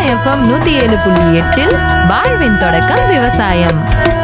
FM நூத்தி ஏழு புள்ளி எட்டில் வாழ்வின் தொடக்கம் விவசாயம்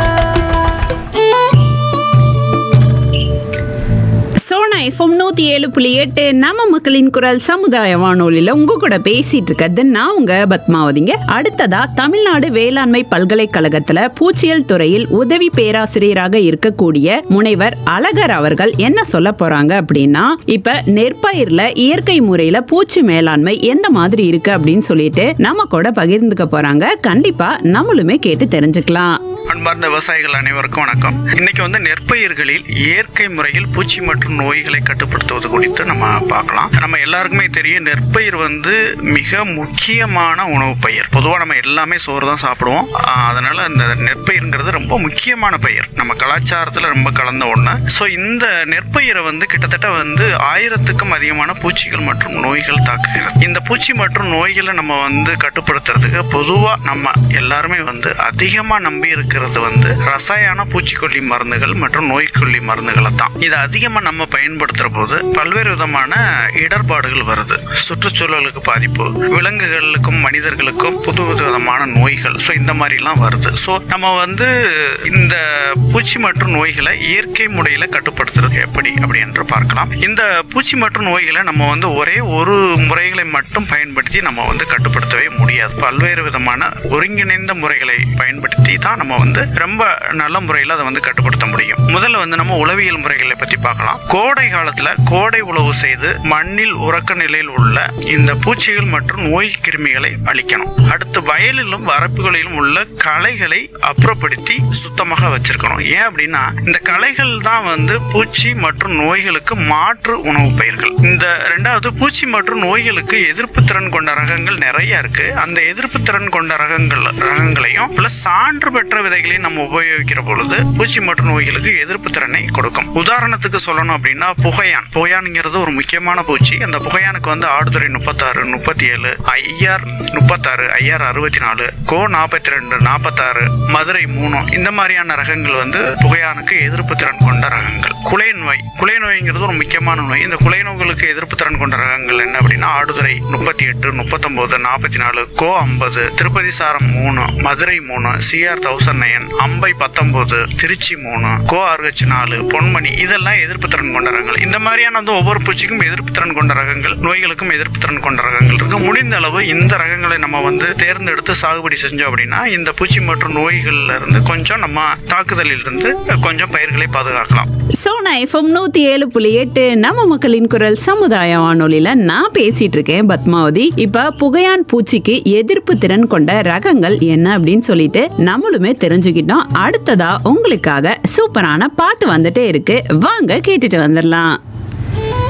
சோனா எஃப்எம் நூத்தி ஏழு புள்ளி எட்டு நம்ம மக்களின் குரல் சமுதாய வானொலியில உங்க கூட பேசிட்டு இருக்கிறது நான் உங்க பத்மாவதிங்க அடுத்ததா தமிழ்நாடு வேளாண்மை பல்கலைக்கழகத்துல பூச்சியல் துறையில் உதவி பேராசிரியராக இருக்கக்கூடிய முனைவர் அழகர் அவர்கள் என்ன சொல்ல போறாங்க அப்படின்னா இப்ப நெற்பயிர்ல இயற்கை முறையில பூச்சி மேலாண்மை எந்த மாதிரி இருக்கு அப்படின்னு சொல்லிட்டு நம்ம கூட பகிர்ந்துக்க போறாங்க கண்டிப்பா நம்மளுமே கேட்டு தெரிஞ்சுக்கலாம் அன்பார்ந்த விவசாயிகள் அனைவருக்கும் வணக்கம் இன்னைக்கு வந்து நெற்பயிர்களில் இயற்கை முறையில் பூச்சி மற்றும் நோய்களை கட்டுப்படுத்துவது குறித்து நம்ம பார்க்கலாம் நம்ம எல்லாருக்குமே தெரியும் நெற்பயிர் வந்து மிக முக்கியமான உணவு பயிர் பொதுவாக நம்ம எல்லாமே சோறு தான் சாப்பிடுவோம் ஆஹ் அதனால இந்த நெற்பயிர்ங்கிறது ரொம்ப முக்கியமான பயிர் நம்ம கலாச்சாரத்தில் ரொம்ப கலந்த ஒன்று ஸோ இந்த நெற்பயிரை வந்து கிட்டத்தட்ட வந்து ஆயிரத்துக்கும் அதிகமான பூச்சிகள் மற்றும் நோய்கள் தாக்குகிறது இந்த பூச்சி மற்றும் நோய்களை நம்ம வந்து கட்டுப்படுத்துறதுக்கு பொதுவாக நம்ம எல்லாருமே வந்து அதிகமாக நம்பி இருக்கிறது வந்து ரசாயன பூச்சிக்கொல்லி மருந்துகள் மற்றும் நோய்க்கொல்லி மருந்துகளை தான் இதை அதிகமாக நம்ம பயன்படுத்துகிற போது பல்வேறு விதமான இடர்பாடுகள் வருது சுற்றுச்சூழலுக்கு பாதிப்பு விலங்குகளுக்கும் மனிதர்களுக்கும் புது புது விதமான நோய்கள் ஸோ இந்த மாதிரிலாம் வருது ஸோ நம்ம வந்து இந்த பூச்சி மற்றும் நோய்களை இயற்கை முறையில் கட்டுப்படுத்துறது எப்படி அப்படி என்று பார்க்கலாம் இந்த பூச்சி மற்றும் நோய்களை நம்ம வந்து ஒரே ஒரு முறைகளை மட்டும் பயன்படுத்தி நம்ம வந்து கட்டுப்படுத்தவே முடியாது பல்வேறு விதமான ஒருங்கிணைந்த முறைகளை பயன்படுத்தி தான் நம்ம வந்து ரொம்ப நல்ல முறையில் அதை வந்து கட்டுப்படுத்த முடியும் முதல்ல வந்து நம்ம உளவியல் முறைகளை பற்றி பார்க்கலாம் கோடை காலத்தில் கோடை உழவு செய்து மண்ணில் உறக்க நிலையில் உள்ள இந்த பூச்சிகள் மற்றும் நோய் கிருமிகளை அழிக்கணும் அடுத்து வயலிலும் வரப்புகளிலும் உள்ள களைகளை அப்புறப்படுத்தி சுத்தமாக வச்சிருக்கணும் ஏன் அப்படின்னா இந்த களைகள் தான் வந்து பூச்சி மற்றும் நோய்களுக்கு மாற்று உணவு பயிர்கள் இந்த ரெண்டாவது பூச்சி மற்றும் நோய்களுக்கு எதிர்ப்பு திறன் கொண்ட ரகங்கள் நிறைய இருக்கு அந்த எதிர்ப்பு திறன் கொண்ட ரகங்கள் ரகங்களையும் பிளஸ் சான்று பெற்ற விதைகளையும் நம்ம உபயோகிக்கிற பொழுது பூச்சி மற்றும் நோய்களுக்கு எதிர்ப்பு திறனை கொடுக்கும் உதாரணத்துக்கு சொல்லணும் அப்படின்னா புகையான் புகையான்ங்கிறது ஒரு முக்கியமான பூச்சி அந்த புகையானுக்கு வந்து ஆடுதுறை முப்பத்தாறு முப்பத்தி ஏழு ஐஆர் முப்பத்தாறு ஐஆர் அறுபத்தி நாலு கோ நாற்பத்தி ரெண்டு நாற்பத்தாறு மதுரை மூணு இந்த மாதிரியான ரகங்கள் வந்து புகையானுக்கு எதிர்ப்பு திறன் கொண்ட ரகங்கள் குலை நோய் குலை நோய்ங்கிறது ஒரு முக்கியமான நோய் இந்த குலை நோய்களுக்கு எதிர்ப்பு திறன் கொண்ட ரகங்கள் என்ன அப்படின்னா ஆடுதுறை முப்பத்தி எட்டு முப்பத்தொன்பது நாற்பத்தி நாலு கோ ஐம்பது திருப்பதி சாரம் மூணு மதுரை மூணு சிஆர் தௌசண்ட் நயன் அம்பை பத்தொன்பது திருச்சி மூணு கோ ஆர்ஹெச் நாலு பொன்மணி இதெல்லாம் எதிர்ப்பு திறன் கொண்ட ரகங்கள் இந்த மாதிரியான வந்து ஒவ்வொரு பூச்சிக்கும் எதிர்ப்பு திறன் கொண்ட ரகங்கள் நோய்களுக்கும் எதிர்ப்பு திறன் கொண்ட ரகங்கள் இருக்கு முடிந்த அளவு இந்த ரகங்களை நம்ம வந்து தேர்ந்தெடுத்து சாகுபடி செஞ்சோம் அப்படின்னா இந்த பூச்சி மற்றும் நோய்கள்ல இருந்து கொஞ்சம் நம்ம தாக்குதலில் இருந்து கொஞ்சம் பயிர்களை பாதுகாக்கலாம் சோனா எஃப்எம் நூத்தி ஏழு புள்ளி எட்டு நம்ம மக்களின் குரல் சமுதாய வானொலியில நான் பேசிட்டு இருக்கேன் பத்மாவதி இப்ப புகையான் பூச்சிக்கு எதிர்ப்பு திறன் கொண்ட ரகங்கள் என்ன அப்படின்னு சொல்லிட்டு நம்மளுமே தெரிஞ்சுக்கிட்டோம் அடுத்ததா உங்களுக்காக சூப்பரான பாட்டு வந்துட்டே இருக்கு வாங்க கேட்டுட்டு வந்துடலாம்